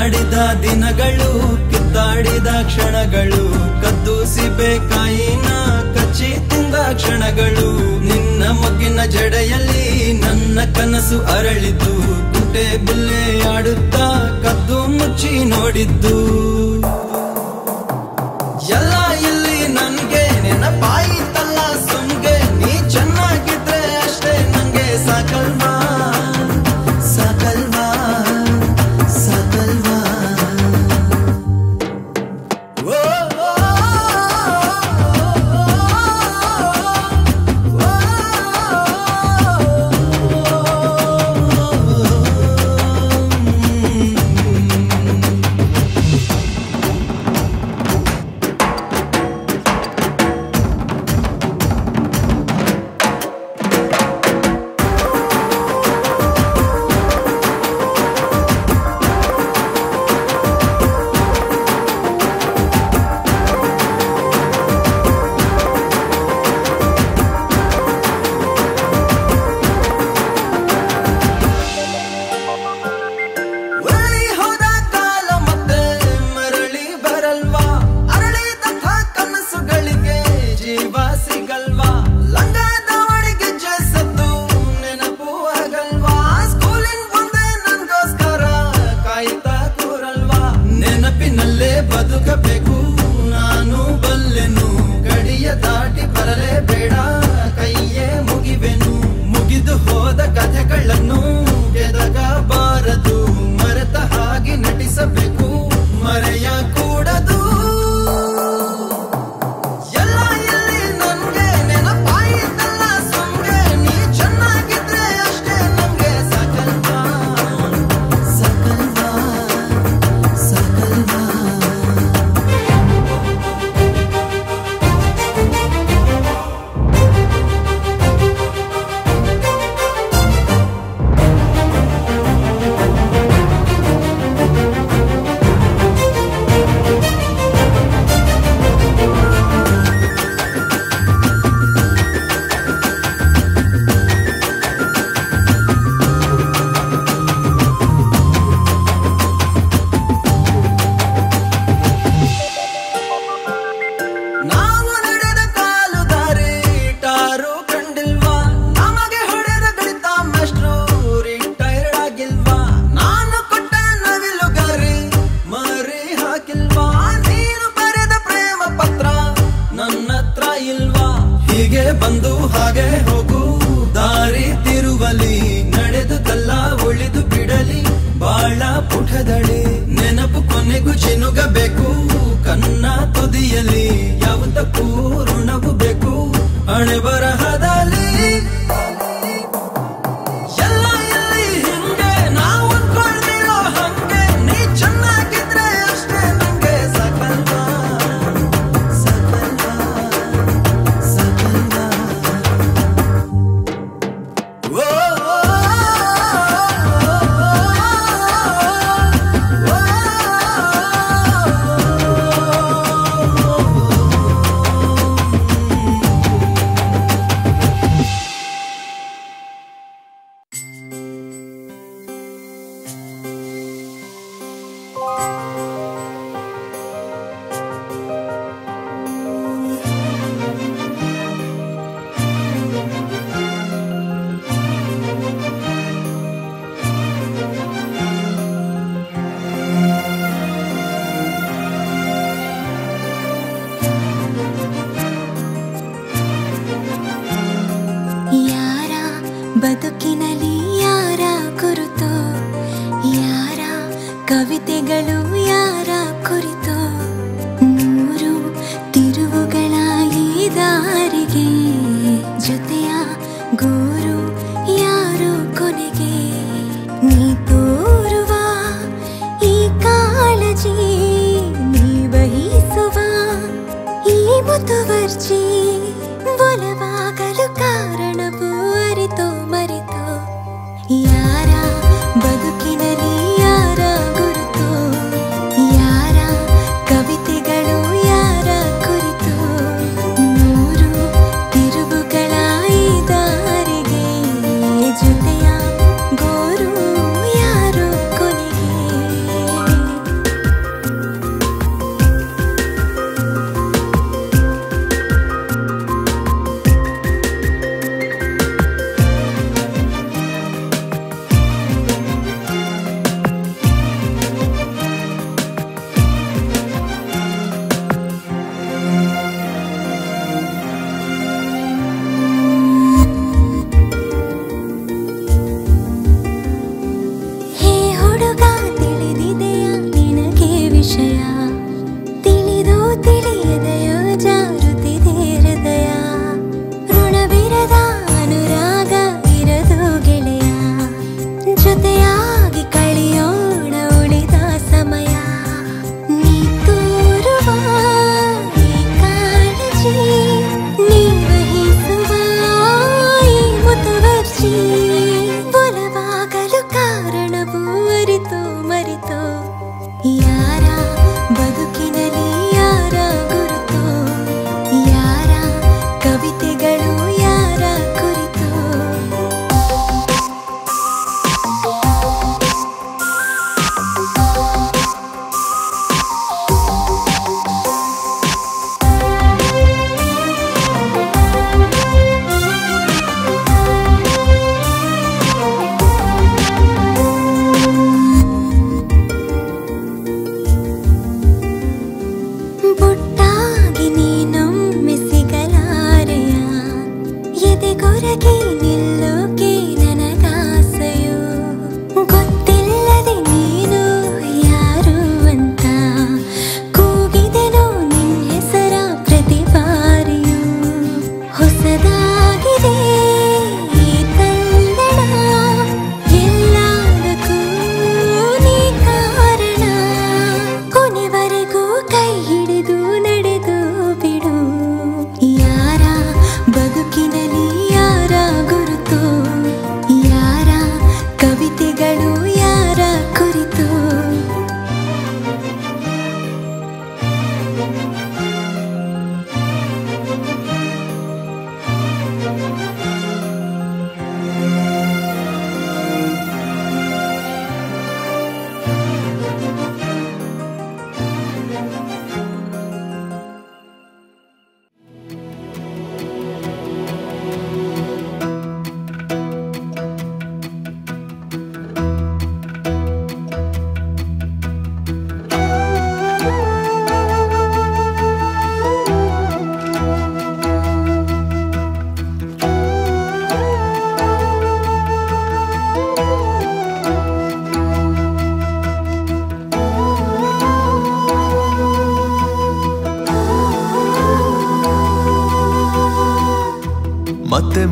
ಕಿತ್ತಾಡಿದ ದಿನಗಳು ಕಿತ್ತಾಡಿದ ಕ್ಷಣಗಳು ಕದ್ದು ಸಿಬೇಕಾಯಿನ ಕಚ್ಚಿ ತಿಂದ ಕ್ಷಣಗಳು ನಿನ್ನ ಮಗ್ಗಿನ ಜಡೆಯಲ್ಲಿ ನನ್ನ ಕನಸು ಅರಳಿದ್ದು ಕುಂಟೆ ಬಿಲ್ಲೆ ಆಡುತ್ತಾ ಕದ್ದು ಮುಚ್ಚಿ ನೋಡಿದ್ದು ಎಲ್ಲ ಇಲ್ಲಿ ನನ್ಗೆ ನೆನಪಾಯಿತಲ್ಲ ಸುಮ್ಗೆ ನೀ ಚೆನ್ನಾಗಿದ್ರೆ ಅಷ್ಟೇ ನಂಗೆ ಸಾಕಲ್ವಾ ಸಾಕಲ್ವಾ ಸಾಕಲ್ವಾ ಓ, ಓ, ಒಳ್ಳಿ ಹೋದ ಕಾಲ ಮತ್ತೆ ಮರಳಿ ಬರಲ್ವಾ ಅರಳಿದಂಥ ಕನಸುಗಳಿಗೆ ಜೀವ ಸಿಗಲ್ವಾ ಲಂಗದ ಒಳಗೆ ಜಸದ್ದು ನೆನಪು ಆಗಲ್ವಾ ಸ್ಕೂಲಿನ ಮುಂದೆ ನನ್ಗೋಸ್ಕರ ಕಾಯ್ತಾ ಕೂರಲ್ವಾ ನೆನಪಿನಲ್ಲೇ ಬದುಕಬೇಕು ನಾನು ಬಲ್ಲೆನು ಗಡಿಯ ದಾಟಿ ಬರಲೇಬೇಡ ಕೈಯೇ ಮುಗಿವೆನು ಮುಗಿದು ಹೋದ ಕಥೆಗಳನ್ನು ಕೆದಗಬಾರದು ಮರೆತ ಹಾಗೆ ನಟಿಸಬೇಕು ಮರೆಯ ಕೂಡದು ಎಲ್ಲ ಎಲ್ಲಿ ನನ್ಗೆ ನೆನಪಾಯಿತಲ್ಲ ಸುಮ್ಗೆ ನೀ ಚೆನ್ನಾಗಿದ್ರೆ ಅಷ್ಟೇ ನಮ್ಗೆ ಸಾಕಲ್ವಾ ಸಾಕಲ್ವಾ ಸಾಕಲ್ವಾ ನಾವು ನಡೆದ ಕಾಲು ದಾರಿ ಟಾರು ಕಂಡಿಲ್ವಾ ನಮಗೆ ಹೊಡೆದ ಗಣಿತ ಮಾಸ್ಟ್ರು ರಿಟೈರ್ಡ್ ಆಗಿಲ್ವಾ ನಾನು ಕೊಟ್ಟ ನವಿಲುಗಾರಿ ಮರಿ ಹಾಕಿಲ್ವಾ ನೀನು ಬರೆದ ಪ್ರೇಮ ಪತ್ರ ನನ್ನ ಹತ್ರ ಇಲ್ವಾ ಹೀಗೆ ಬಂದು ಹಾಗೆ ಹೋಗು ದಾರಿ ತಿರುವಲಿ ನಡೆದುದಲ್ಲ ಉಳಿದು ಬಿಡಲಿ ಬಾಳ ಪುಟದಳಿ ನೆನಪು ಕೊನೆಗೂ ಚಿನುಗಬೇಕು ಕನ್ನ ತುದಿಯಲಿ ಯಾವುದಕ್ಕೂ ಋಣವು ಬೇಕು ಹಣೆ ಬರಹದಲ್ಲಿ ಎಲ್ಲ ಎಲ್ಲಿ ಹಿಂಗೆ ನಾವು ಅಂದ್ಕೊಳ್ದಿರೋ ಹಂಗೆ ನೀ ಚೆನ್ನಾಗಿದ್ರೆ ಅಷ್ಟೇ ನಂಗೆ ಸಾಕಲ್ವಾ ಸಾಕಲ್ವಾ ಸಾಕಲ್ವಾ ಓ, ಓ, ಯಾರ ಬದುಕಿನಲ್ಲಿ ಯಾರ ಕುರಿತು ಯಾರ ಕವಿತೆಗಳು ಯಾರ ಕುರಿತು ನೂರು ತಿರುವುಗಳ ಈ ದಾರಿಗೆ ಜೊತೆಯ ಗೋರು ಯಾರು ಕೊನೆಗೆ ನೀ ತೋರುವ ಈ ಕಾಳಜಿ ನೀ ಬಹಿಸುವ ಈ ಮುತುವರ್ಜಿ ಒಲವಾಗಲು ಕಾರಣವು ಅರಿತೋ ಮರೆತೋ ಯಾರ ಬದುಕಿನಲ್ಲಿ ಯಾರ ಗುರುತು ಯಾರ ಕವಿತೆಗಳು ಯಾರ ಕುರಿತು ನೂರು ತಿರುವುಗಳ ಈ ದಾರಿಗೆ ಜೊತೆಯ ಗೋರು ಯಾರು ಕೊನೆಗೆ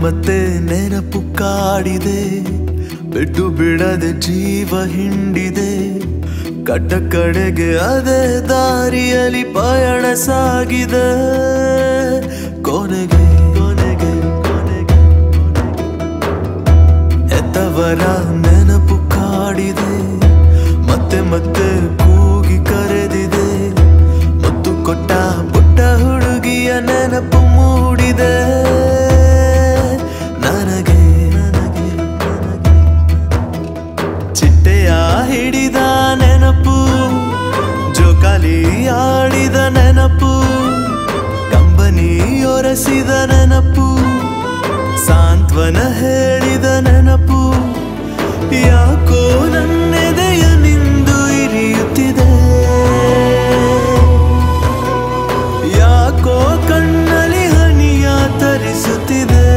ಮತ್ತೆ ನೆನಪು ಕಾಡಿದೆ ಬಿಟ್ಟು ಬಿಡದೆ ಜೀವ ಹಿಂಡಿದೆ ಕಟ್ಟ ಕಡೆಗೆ ಅದೇ ದಾರಿಯಲ್ಲಿ ಪಯಣ ಸಾಗಿದೆ ಕೊನೆಗೆ ಕೊನೆಗೆ ಕೊನೆಗೆ ಎತ್ತವರ ನೆನಪು ಕಾಡಿದೆ ಮತ್ತೆ ಮತ್ತೆ ಕೂಗಿ ಕರೆದಿದೆ ಮುತ್ತು ಕೊಟ್ಟ ಪುಟ್ಟ ಹುಡುಗಿಯ ನೆನಪು ಮೂಡಿದೆ ನನಗೆ ನನಗೆ ನನಗೆ ಚಿಟ್ಟೆಯ ಹಿಡಿದ ನೆನಪು ಜೋಕಾಲಿ ಆಡಿದ ನೆನಪು ಕಂಬನಿ ಒರೆಸಿದ ನೆನಪು ಸಾಂತ್ವನ ಹೇಳಿದ ನೆನಪು ಯಾಕೋ ನನ್ನೆದೆಯ ನಿಂದು ಇರಿಯುತ್ತಿದೆ ಯಾಕೋ ಕಣ್ಣಲ್ಲಿ ಹನಿಯ ತರಿಸುತ್ತಿದೆ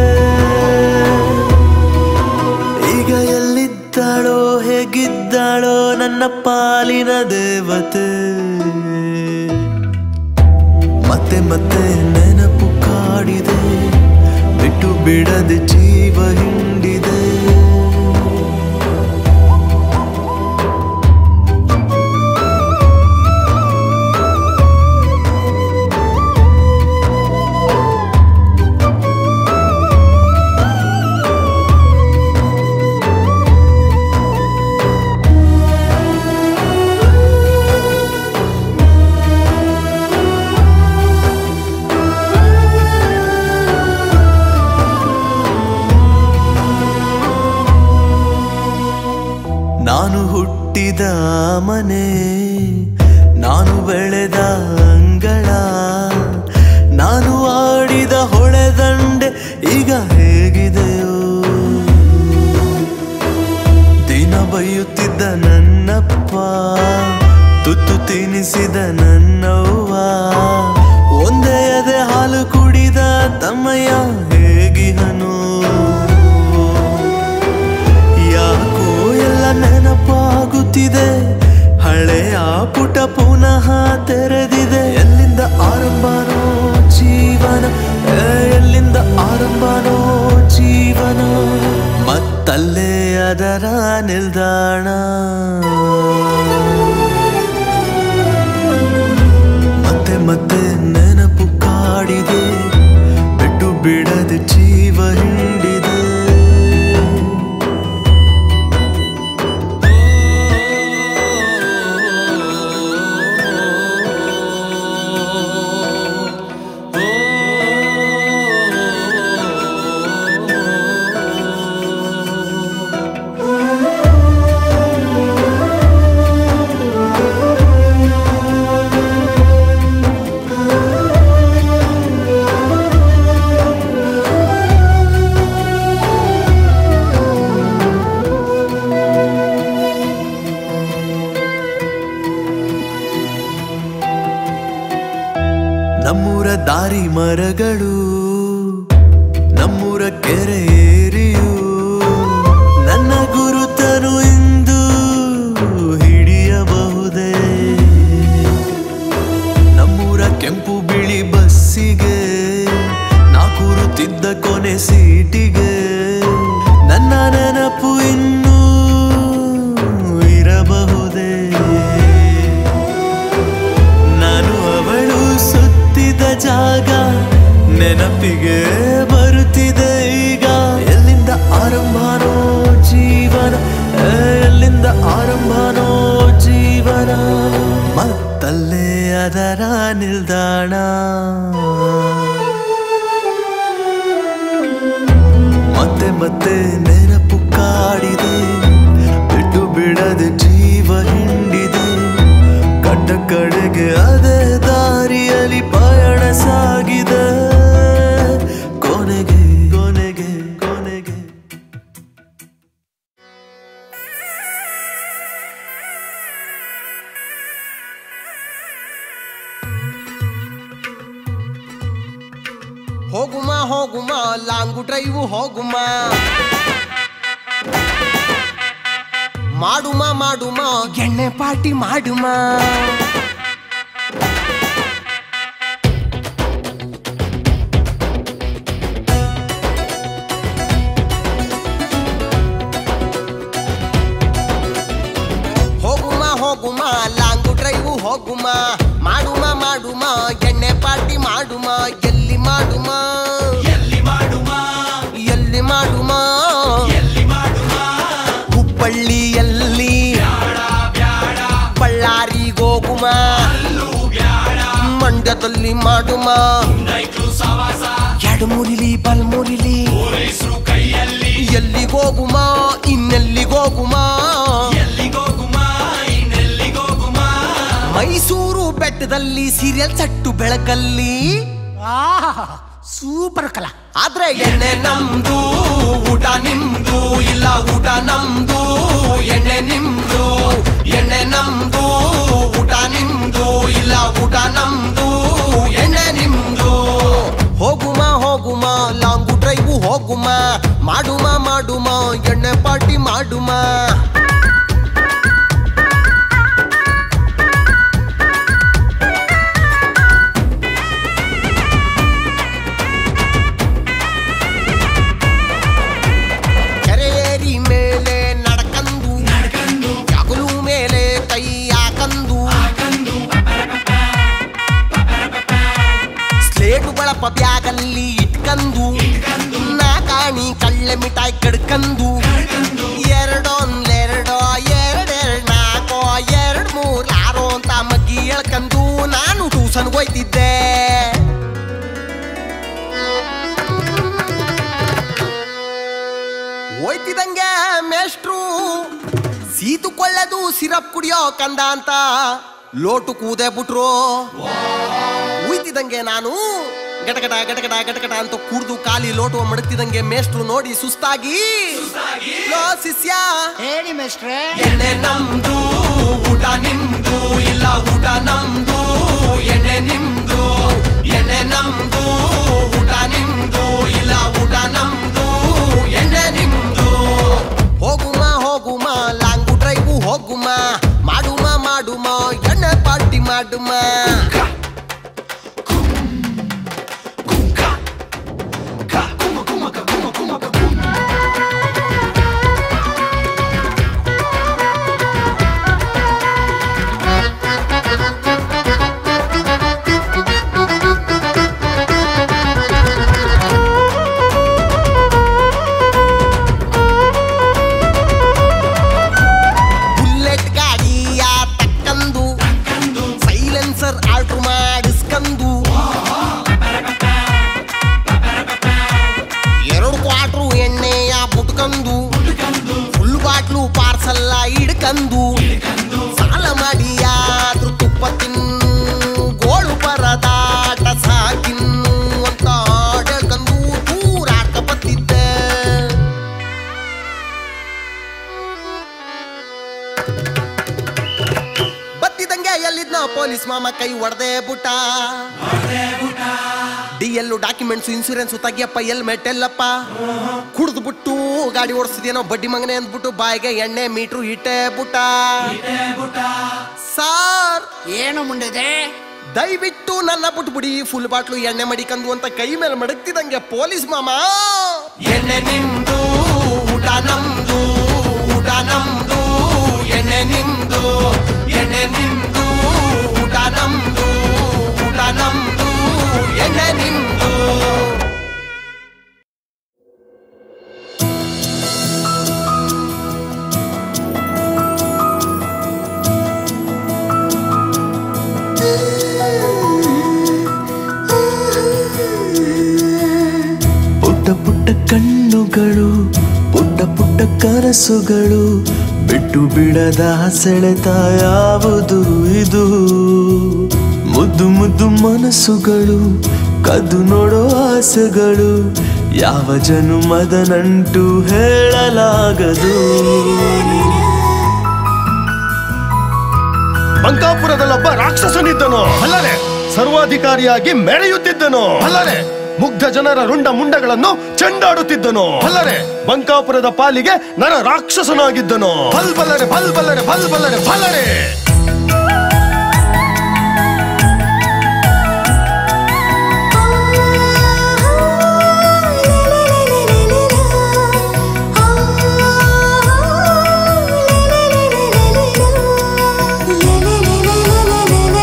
ಈಗ ಎಲ್ಲಿದ್ದಾಳೋ ಹೇಗಿದ್ದಾಳೋ ನನ್ನ ಪಾಲಿನ ದೇವತೆ ಮತ್ತೆ ಮತ್ತೆ ನೆನಪು ಕಾಡಿದೆ ಬಿಟ್ಟು ಬಿಡದೆ ಜೀವ ಹಿಂಡಿದೆ ನಾನು ಹುಟ್ಟಿದ ಮನೆ ನಾನು ಬೆಳೆದ ಅಂಗಳ ನಾನು ಆಡಿದ ಹೊಳೆದಂಡೆ ಈಗ ಹೇಗಿದೆಯೋ ದಿನ ಬೈಯುತ್ತಿದ್ದ ನನ್ನಪ್ಪ ತುತ್ತು ತಿನಿಸಿದ ನನ್ನವ್ವ ಒಂದೇ ಎದೆ ಹಾಲು ಕುಡಿದ ತಮ್ಮಯ್ಯ ಹೇಗಿಹನು ಯಾಕೋ ಎಲ್ಲ ನೆನಪಾಗುತ್ತಿದೆ ಹಳೆಯ ಪುಟ ಪುನಃ ತೆರೆದಿದೆ ಎಲ್ಲಿಂದ ಆರಂಭನೋ ಜೀವನ ಏ, ಎಲ್ಲಿಂದ ಆರಂಭನೋ ಜೀವನ ಮತ್ತಲ್ಲೇ ಅದರ ನಿಲ್ದಾಣ ಮತ್ತೆ ಮತ್ತೆ ನೆನಪು ಕಾಡಿದೆ ಬಿಟ್ಟು ಬಿಡದೆ ಜೀವ ಹಿಂಡಿದೆ ನಮ್ಮೂರ ದಾರಿ ಮರಗಳು ನಮ್ಮೂರ ಕೆರೆ ಏರಿಯು ನನ್ನ ಗುರುತನು ಇಂದು ಹಿಡಿಯಬಹುದೇ ನಮ್ಮೂರ ಕೆಂಪು ಬಿಳಿ ಬಸ್ಸಿಗೆ ನಾ ಕೂರುತ್ತಿದ್ದ ಕೊನೆ ಸೀಟಿಗೆ ನನ್ನ ನೆನಪು ಇನ್ನೂ ಇರಬಹುದೇ ನಾನು ಅವಳು ಸುತ್ತಿದ ಜಾಗ ನೆನಪಿಗೆ ಬರುತ್ತಿದೆ ಈಗ ಎಲ್ಲಿಂದ ಆರಂಭನೋ ಜೀವನ ಏ, ಎಲ್ಲಿಂದ ಆರಂಭನೋ ಜೀವನ ಮತ್ತಲ್ಲೇ ಅದರ ನಿಲ್ದಾಣ ಮತ್ತೆ ಮತ್ತೆ ನೆನಪು ಕಾಡಿದೆ ಬಿಟ್ಟು ಬಿಡದೆ ಜೀವ ಹಿಂಡಿದೆ ಕಟ್ಟ ಕಡೆಗೆ ಅದೇ ದಾರಿಯಲ್ಲಿ ಪಯಣ ಸಾಗಿದೆ ಕೊನೆಗೆ ಕೊನೆಗೆ ಕೊನೆಗೆ ಹೋಗುಮ ಹೋಗುಮ ಲಾಂಗು ಡ್ರೈವ್ ಹೋಗುಮ ಮಾಡುಮ ಮಾಡುಮ ಎಣ್ಣೆ ಪಾರ್ಟಿ ಮಾಡುಮ ಹೋಗುಮ ಮಾಡುಮ ಮಾಡುಮ ಎಣ್ಣೆ ಪಾರ್ಟಿ ಮಾಡುಮ ಎಲ್ಲಿ ಮಾಡುಮ ಎಲ್ಲಿ ಮಾಡುಮ ಎಲ್ಲಿ ಮಾಡುಮ ಎಲ್ಲಿ ಮಾಡುಮ ಹುಬ್ಬಳ್ಳಿಯಲ್ಲಿ ಬಳ್ಳಾರಿಗೋಗುಮ ಮಂಡ್ಯದಲ್ಲಿ ಮಾಡುಮ ನೈಟ್ಲು ಸವಾಸ ಎಡಮುರಿಲಿ ಬಲ್ಮುರಿಲಿ ಪೊಲೀಸರು ಕೈಯಲ್ಲಿ ಎಲ್ಲಿಗೋಗುಮ ಇನ್ನೆಲ್ಲಿಗೋಗುಮ ಎಲ್ಲಿಗೋಗುಮ ಇನ್ನೆಲ್ಲಿಗೋಗುಮ ಮೈಸೂರು ಬೆಟ್ಟದಲ್ಲಿ ಸೀರಿಯಲ್ ಸಟ್ಟು ಬೆಳಕಲ್ಲಿ ಸೂಪರ್ ಕಲಾ ಆದ್ರೆ ಎಣ್ಣೆ ನಮ್ದು ಊಟ ನಿಮ್ದು ಇಲ್ಲ ಊಟ ನಮ್ದು ಎಣ್ಣೆ ನಿಮ್ದು ಎಣ್ಣೆ ನಮ್ದು ಊಟ ನಿಮ್ದು ಇಲ್ಲ ಊಟ ನಮ್ದು ಎಣ್ಣೆ ನಿಮ್ದು ಹೋಗುಮ ಹೋಗುಮ ಲಾಂಗು ಡ್ರೈವು ಹೋಗುಮ ಮಾಡುಮ ಮಾಡುಮ ಎಣ್ಣೆ ಪಾರ್ಟಿ ಮಾಡುಮ ಕೆರೆಯೇರಿ ಮೇಲೆ ನಡ್ಕಂದು ನಡ್ಕಂಡು ಯಾಗುಲು ಮೇಲೆ ಕೈ ಹಾಕಂದು ಹಾಕಂದು ಸ್ಲೇಟು ಬಳಪ ಬ್ಯಾಗಲ್ಲಿ ಇಟ್ಕಂದು ಇಟ್ಕಂದು ನಾ ಕಾಣಿ ಕಳ್ಳೆ ಮಿಠಾಯಿ ಕಡ್ಕಂದು ಕಡ್ಕಂದು ಎರಡೊಂದೆರಡೋ ಎರಡೆರಡು ನಾಲ್ಕೋ ಎರಡ್ ಮೂರ್ ಆರೋ ಅಂತ ಮಗ್ಗಿ ಎಳ್ಕಂದು ನಾನು ಟ್ಯೂಷನ್ ಹೋಯ್ತಿದ್ದೆ ಹೋಯ್ತಿದಂಗೆ ಮೇಷ್ಟ್ರು ಸೀತು ಕೊಳ್ಳದು ಸಿರಪ್ ಕುಡಿಯೋ ಕಂದ ಅಂತ ಲೋಟು ಕೂದೆ ಬಿಟ್ರು ಉಯ್ತಿದಂಗೆ ನಾನು ಗಟಗಟ ಗಟಗಟ ಗಟಗಟ ಅಂತ ಕುಡ್ದು ಖಾಲಿ ಲೋಟು ಮಡಗ್ತಿದಂಗೆ ಮೇಷ್ಟ್ರು ನೋಡಿ ಸುಸ್ತಾಗಿ ಲೋ ಶಿಷ್ಯ ಹೇಳಿ ಮೇಸ್ಟ್ರೆ ಎಣ್ಣೆ ನಮ್ದು ಊಟ ನಿಮ್ದು ಇಲ್ಲ ಊಟ ನಮ್ದು ಎಣ್ಣೆ ನಿಮ್ದು ಎಣ್ಣೆ ನಮ್ದು ಊಟ ನಿಮ್ದು ಇಲ್ಲ ಊಟ ನಮ್ದು ಎಣ್ಣೆ ನಿಮ್ದು ಹೋಗುಮ ಹೋಗುಮ ಲಾಂಗು ಡ್ರೈವು ಹೋಗುಮ ಮಾಡುಮ ಮಾಡುಮ ಎಣ್ಣೆ ಪಾರ್ಟಿ ಮಾಡುಮ ಬುಲೆಟ್ ಗಾಡಿಯ ತಕ್ಕಂದು ಸೈಲೆನ್ಸರ್ ಆರ್ಡ್ರ್ ಮಾಡಿಸ್ಕಂದು ಎರಡು ಕ್ವಾಟ್ರು ಎಣ್ಣೆಯ ಬುಟ್ಕಂದು ಫುಲ್ ಬಾಟ್ಲು ಪಾರ್ಸಲ್ಲ ಹಿಡ್ಕಂದು ಸಾಲ ಮಾಡಿ ಯಾದ್ರು ತುಪ್ಪ ತಿನ್ನು ಗೋಳು ಪರದಾಟ ಸಾಕಿನ್ನು ಅಂತ ಆಡಕಂದು ದೂರಾಟ ಬತ್ತಿದ್ದೆ ಬತ್ತಿದಂಗೆ ಎಲ್ಲಿದ್ನ ಪೊಲೀಸ್ ಮಾಮ ಕೈ ಒಡ್ದೆ ಬುಟ್ಟ ಡಿ ಎಲ್ಲು ಡಾಕ್ಯುಮೆಂಟ್ಸ್ ಇನ್ಸೂರೆನ್ಸ್ ತೆಗಿಯಪ್ಪ ಎಲ್ ಮೆಟ್ಟೆಲ್ಲಪ್ಪ ಕುಡ್ದು ಬಿಟ್ಟು ಗಾಡಿ ಓಡಿಸಿದೇನೋ ಬಡ್ಡಿ ಮಗನೆ ಅಂದ್ಬಿಟ್ಟು ಬಾಯಿಗೆ ಎಣ್ಣೆ ಮೀಟ್ರು ಇಟ್ಟೆ ಬುಟ್ಟ ಸಾರ್ ಏನು ಮುಂಡಿದೆ ದಯವಿಟ್ಟು ನನ್ನ ಬಿಟ್ಬಿಡಿ ಫುಲ್ ಬಾಟ್ಲು ಎಣ್ಣೆ ಮಡಿಕಂದು ಅಂತ ಕೈ ಮೇಲೆ ಮಡಗ್ತಿದಂಗೆ ಪೊಲೀಸ್ ಮಾಮ ಎಣ್ಣೆ ನಿಮ್ದು ಊಟ ನಮ್ದು ಊಟ ನಮ್ದು ಎಣ್ಣೆ ನಿಮ್ದು ಎಣ್ಣೆ ನಿಮ್ದು ಊಟ ನಮ್ದು ಊಟ ನಮ್ದು ಎಣ್ಣೆ ನಿಮ್ದು ಪುಟ್ಟ ಪುಟ್ಟ ಕಣ್ಣುಗಳು ಪುಟ್ಟ ಪುಟ್ಟ ಕನಸುಗಳು ಬಿಟ್ಟು ಬಿಡದ ಸೆಳೆತ ಯಾವುದು ಇದು ಮುದ್ದು ಮುದ್ದು ಮನಸ್ಸುಗಳು ಕದ್ದು ನೋಡೋ ಆಸೆಗಳು ಯಾವ ಜನುಮದ ನಂಟು ಹೇಳಲಾಗದು ಬಂಕಾಪುರದಲ್ಲೊಬ್ಬ ರಾಕ್ಷಸನಿದ್ದನು ಅಲ್ಲದೆ ಸರ್ವಾಧಿಕಾರಿಯಾಗಿ ಮೆರೆಯುತ್ತಿದ್ದನು ಅಲ್ಲದೆ ಮುಗ್ಧ ಜನರ ರುಂಡ ಮುಂಡಗಳನ್ನು ಚೆಂಡಾಡುತ್ತಿದ್ದನು ಅಲ್ಲದೆ ಬಂಕಾಪುರದ ಪಾಲಿಗೆ ನರ ರಾಕ್ಷಸನಾಗಿದ್ದನು ಬಲ್ಬಲ್ಲರೆ ಬಲ್ಬಲ್ಲರೆ ಬಲ್ಬಲ್ಲರೆ ಬಲ್ಲರೆ ಆ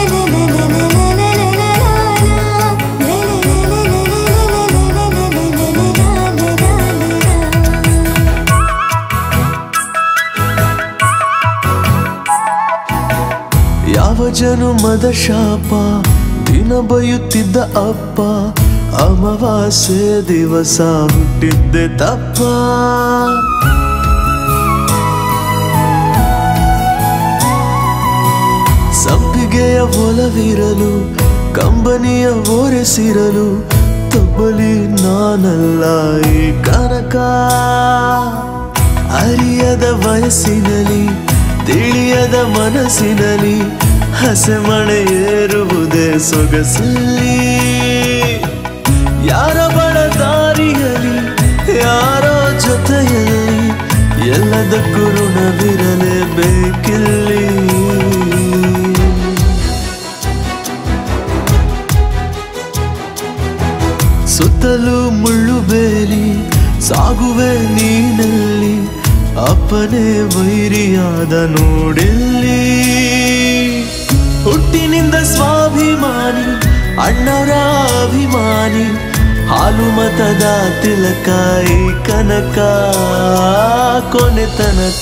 ಜನುಮದ ಶಾಪ ದಿನ ಬಯುತ್ತಿದ್ದ ಅಪ್ಪ ಅಮಾವಾಸ್ಯೆ ದಿವಸ ಹುಟ್ಟಿದ್ದೆ ತಪ್ಪ ಸಂಪಿಗೆಯ ಒಲವಿರಲು ಕಂಬನಿಯ ಓರೆಸಿರಲು ತಬ್ಬಲಿ ನಾನಲ್ಲ ಈ ಕನಕ ಅರಿಯದ ವಯಸ್ಸಿನಲ್ಲಿ ತಿಳಿಯದ ಮನಸ್ಸಿನಲ್ಲಿ ಹಸೆಮಣೆ ಏರುವುದೇ ಸೊಗಸಲ್ಲಿ ಯಾರ ಬಳ ದಾರಿಯಲಿ ಯಾರೋ ಜೊತೆಯಲ್ಲಿ ಎಲ್ಲದಕ್ಕೂ ಋಣವಿರಲೇಬೇಕಿಲ್ಲಿ ಸುತ್ತಲೂ ಮುಳ್ಳು ಬೇಲಿ ಸಾಗುವೆ ನೀನಲ್ಲಿ ಅಪ್ಪನೇ ವೈರಿಯಾದ ನೋಡಿಲ್ಲಿ ಹುಟ್ಟಿನಿಂದ ಸ್ವಾಭಿಮಾನಿ ಅಣ್ಣವರ ಅಭಿಮಾನಿ ಹಾಲು ಮತದ ತಿಲಕ ಈ ಕನಕ ಕೊನೆ ತನಕ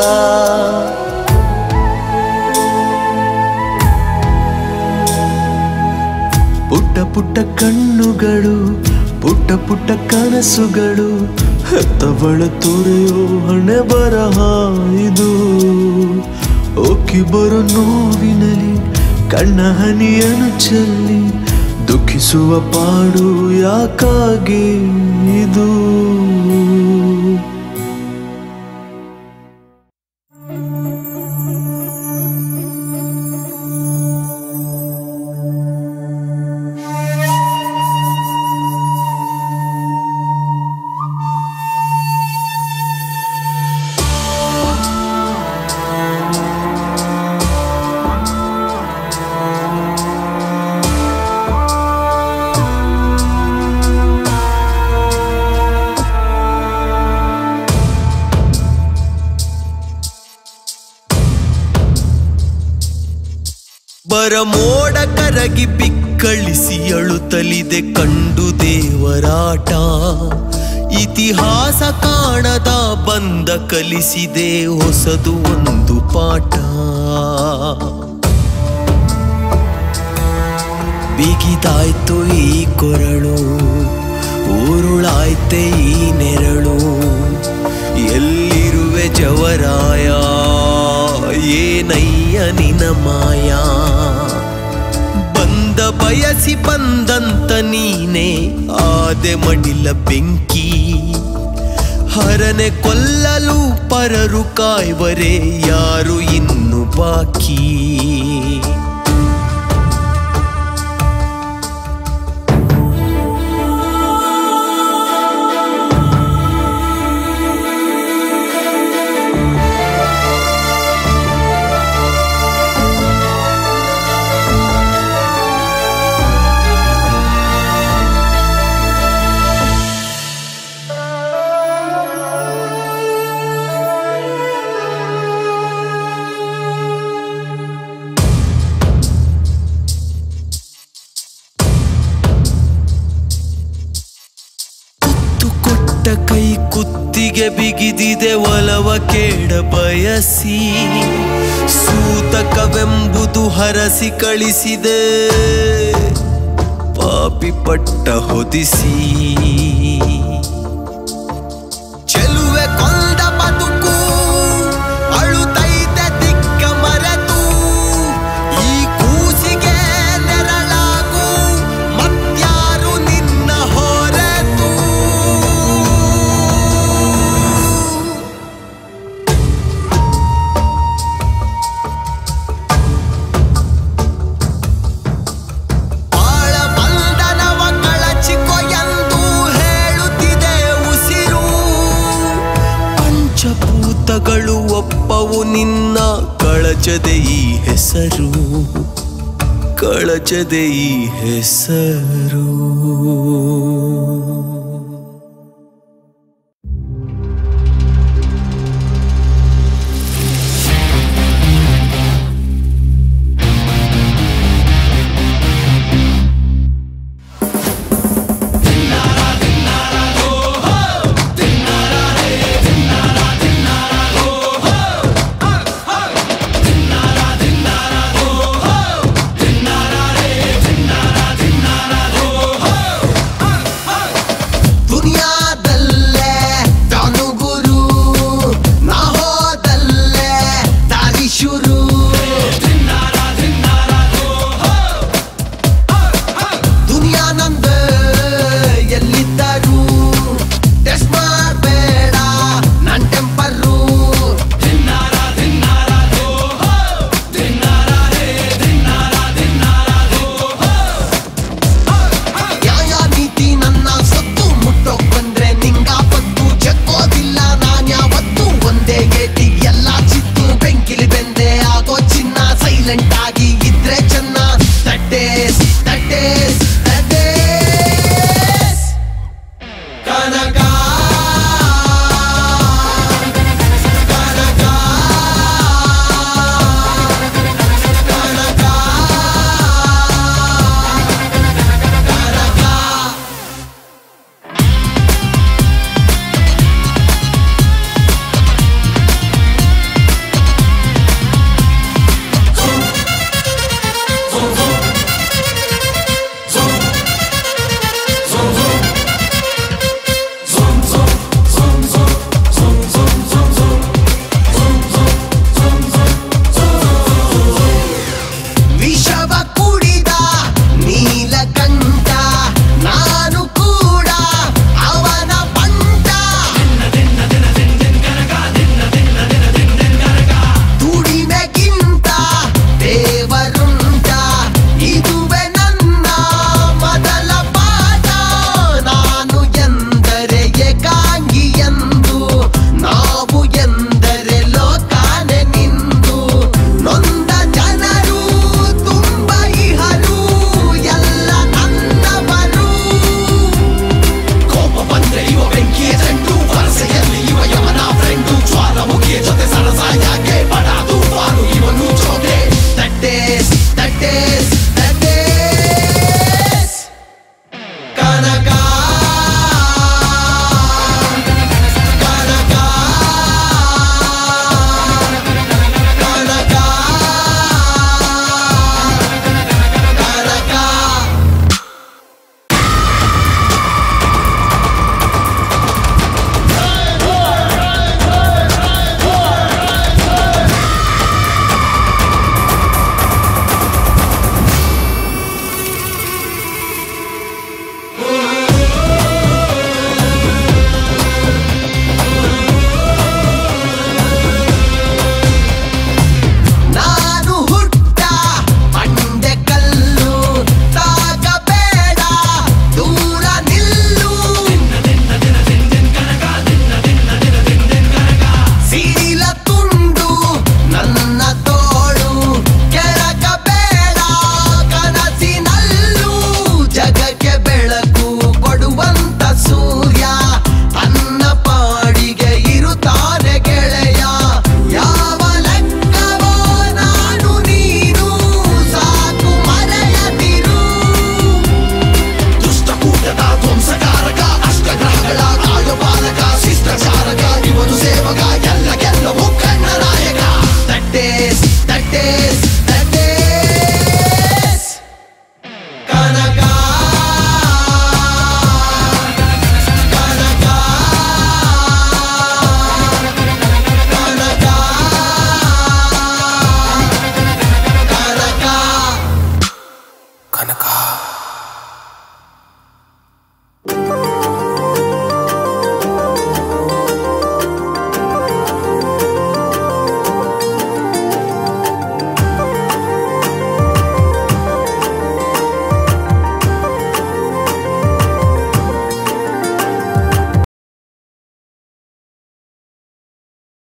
ಪುಟ್ಟ ಪುಟ್ಟ ಕಣ್ಣುಗಳು ಪುಟ್ಟ ಪುಟ್ಟ ಕನಸುಗಳು ಹೆತ್ತವಳ ತೊರೆಯೋ ಹಣೆ ಬರಹ ಇದು ಓಕಿ ಬರೋ ನೋವಿನಲಿ ಕಣ್ಣ ಹನಿಯನ್ನು ಚೆಲ್ಲಿ ದುಃಖಿಸುವ ಪಾಡು ಯಾಕಾಗಿ ಇದು ಬರಮೋಡ ಕರಗಿ ಬಿಕ್ಕಳಿಸಿ ಅಳುತ್ತಲಿದೆ ಕಂಡು ದೇವರಾಟ ಇತಿಹಾಸ ಕಾಣದ ಬಂದ ಕಲಿಸಿದೆ ಹೊಸದು ಒಂದು ಪಾಠ ಬಿಗಿದಾಯ್ತು ಈ ಕೊರಳು ಊರುಳಾಯ್ತೆ ಈ ನೆರಳು ಎಲ್ಲಿರುವೆ ಜವರಾಯ ಏನಯ್ಯ ನಿನ ಮಾಯಾ ಬಂದ ಬಯಸಿ ಬಂದಂತ ನೀನೆ ಆದೆ ಮಡಿಲ ಬೆಂಕಿ ಹರನೆ ಕೊಲ್ಲಲು ಪರರು ಕಾಯ್ವರೆ ಯಾರು ಇನ್ನು ಬಾಕಿ ಕುತ್ತು ಕೊಟ್ಟ ಕೈ ಕುತ್ತಿಗೆ ಬಿಗಿದಿದೆ ಒಲವ ಕೇಳ ಬಯಸಿ ಸೂತಕವೆಂಬುದು ಹರಸಿ ಕಳಿಸಿದೆ ಪಾಪಿ ಪಟ್ಟ ಹೊದಿಸಿ ಚೆಲುವೆ ಕೊಂದ ಬದುಕು ಅಳುತ್ತೈತೆ ದಿಕ್ಕ ಮರೆತು ಈ ಕೂಸಿಗೆ ನೆರಳಾಗು ಮತ್ಯಾರು ನಿನ್ನ ಹೊರೆತು ಬಾಳ ಬಂಧನವ ಕಳಚಿಕೊ ಎಂದು ಹೇಳುತ್ತಿದೆ ಉಸಿರು ಪಂಚಭೂತಗಳು ಒಪ್ಪವು ನಿನ್ನ ಕಳಚದೆ ಈ ಹೆಸರು ಕಳಚದೆ ಈ ಹೆಸರು